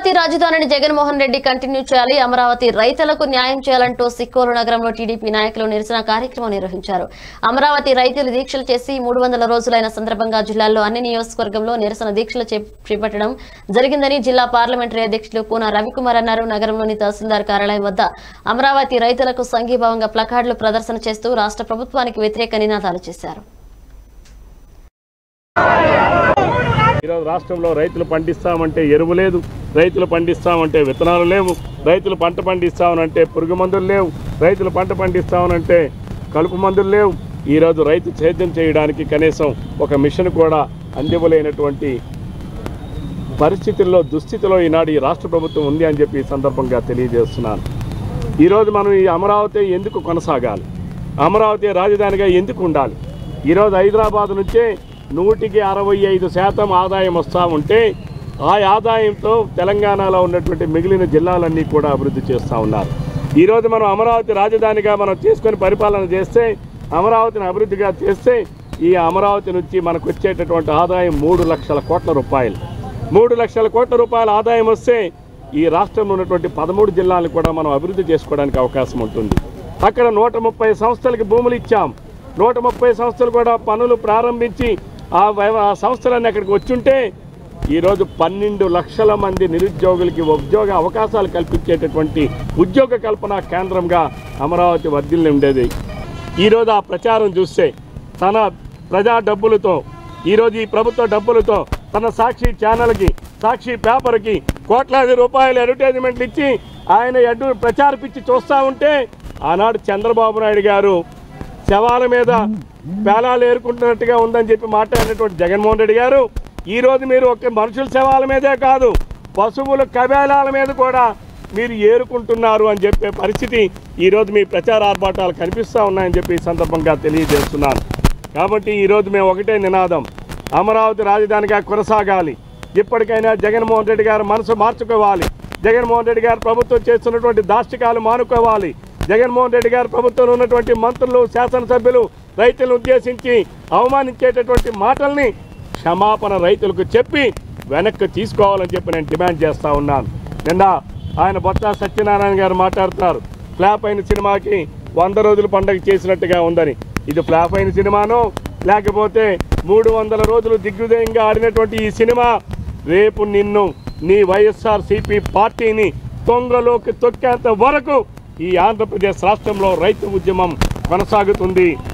అమరావతి రాజధానిని జగన్మోహన్ రెడ్డి కంటిన్యూ చేయాలి అమరావతి రైతులకు న్యాయం చేయాలంటూ సిక్కోలు నగరంలో టీడీపీ నాయకులు నిరసన కార్యక్రమం నిర్వహించారు అమరావతి రైతులు దీక్షలు చేసి మూడు వందల రోజులైన సందర్భంగా జిల్లాలో అన్ని నియోజకవర్గంలో నిరసన దీక్షలు చే- చేపట్టడం జరిగిందని జిల్లా పార్లమెంటరీ అధ్యక్షులు పూన రవికుమార్ అన్నారు నగరంలోని తహసీల్దార్ కార్యాలయం వద్ద అమరావతి రైతులకు సంఘీభావంగా ప్లకార్డులు ప్రదర్శన చేస్తూ రాష్ట్ర ప్రభుత్వానికి వ్యతిరేక నినాదాలు చేశారు ఈరోజు రాష్ట్రంలో రైతులు పండిస్తామంటే ఎరువు లేదు రైతులు పండిస్తామంటే విత్తనాలు లేవు రైతులు పంట పండిస్తామనంటే పురుగు మందులు లేవు రైతులు పంట పండిస్తామనంటే కలుపు మందులు లేవు ఈరోజు రైతు సేద్యం చేయడానికి కనీసం ఒక మిషన్ కూడా అందివ్వలేనటువంటి పరిస్థితుల్లో దుస్థితిలో ఈనాడు ఈ రాష్ట్ర ప్రభుత్వం ఉంది అని చెప్పి ఈ సందర్భంగా తెలియజేస్తున్నాను ఈరోజు మనం ఈ అమరావతి ఎందుకు కొనసాగాలి అమరావతి రాజధానిగా ఎందుకు ఉండాలి ఈరోజు హైదరాబాద్ నుంచే నూటికి అరవై ఐదు శాతం ఆదాయం వస్తూ ఉంటే ఆ ఆదాయంతో తెలంగాణలో ఉన్నటువంటి మిగిలిన జిల్లాలన్నీ కూడా అభివృద్ధి చేస్తూ ఉన్నారు ఈరోజు మనం అమరావతి రాజధానిగా మనం చేసుకొని పరిపాలన చేస్తే అమరావతిని అభివృద్ధిగా చేస్తే ఈ అమరావతి నుంచి మనకు వచ్చేటటువంటి ఆదాయం మూడు లక్షల కోట్ల రూపాయలు మూడు లక్షల కోట్ల రూపాయల ఆదాయం వస్తే ఈ రాష్ట్రంలో ఉన్నటువంటి పదమూడు జిల్లాలను కూడా మనం అభివృద్ధి చేసుకోవడానికి అవకాశం ఉంటుంది అక్కడ నూట ముప్పై సంస్థలకి భూములు ఇచ్చాం నూట ముప్పై సంస్థలు కూడా పనులు ప్రారంభించి ఆ వ్యవ- ఆ సంస్థలన్నీ అక్కడికి వచ్చుంటే ఈరోజు పన్నెండు లక్షల మంది నిరుద్యోగులకి ఉద్యోగ అవకాశాలు కల్పించేటటువంటి ఉద్యోగ కల్పన కేంద్రంగా అమరావతి వర్ధిల్లి ఉండేది ఈరోజు ఆ ప్రచారం చూస్తే తన ప్రజా డబ్బులతో ఈరోజు ఈ ప్రభుత్వ డబ్బులతో తన సాక్షి ఛానల్కి సాక్షి పేపర్కి కోట్లాది రూపాయల అడ్వర్టైజ్మెంట్లు ఇచ్చి ఆయన అడ్డు ప్రచార పిచ్చి చూస్తూ ఉంటే ఆనాడు చంద్రబాబు నాయుడు గారు శవాల మీద పేలాలు ఏరుకుంటున్నట్టుగా ఉందని చెప్పి మాట్లాడినటువంటి జగన్మోహన్ రెడ్డి గారు ఈ రోజు మీరు ఒక మనుషుల శవాల మీదే కాదు పశువుల కబేలాల మీద కూడా మీరు ఏరుకుంటున్నారు అని చెప్పే పరిస్థితి ఈరోజు మీ ప్రచార ఆర్భాటాలు కనిపిస్తూ ఉన్నాయని చెప్పి ఈ సందర్భంగా తెలియజేస్తున్నాను కాబట్టి ఈరోజు మేము ఒకటే నినాదం అమరావతి రాజధానిగా కొనసాగాలి ఇప్పటికైనా జగన్మోహన్ రెడ్డి గారు మనసు మార్చుకోవాలి జగన్మోహన్ రెడ్డి గారు ప్రభుత్వం చేస్తున్నటువంటి దాష్టికాలు మానుకోవాలి జగన్మోహన్ రెడ్డి గారు ప్రభుత్వంలో ఉన్నటువంటి మంత్రులు శాసనసభ్యులు రైతులను ఉద్దేశించి అవమానించేటటువంటి మాటల్ని క్షమాపణ రైతులకు చెప్పి వెనక్కి తీసుకోవాలని చెప్పి నేను డిమాండ్ చేస్తా ఉన్నాను నిన్న ఆయన బొత్స సత్యనారాయణ గారు మాట్లాడుతున్నారు ఫ్లాప్ అయిన సినిమాకి వంద రోజుల పండగ చేసినట్టుగా ఉందని ఇది ఫ్లాప్ అయిన సినిమానో లేకపోతే మూడు వందల రోజులు దిగ్విజయంగా ఆడినటువంటి ఈ సినిమా రేపు నిన్ను నీ వైఎస్ఆర్ సిపి పార్టీని తొంగలోకి తొక్కేంత వరకు ఈ ఆంధ్రప్రదేశ్ రాష్ట్రంలో రైతు ఉద్యమం కొనసాగుతుంది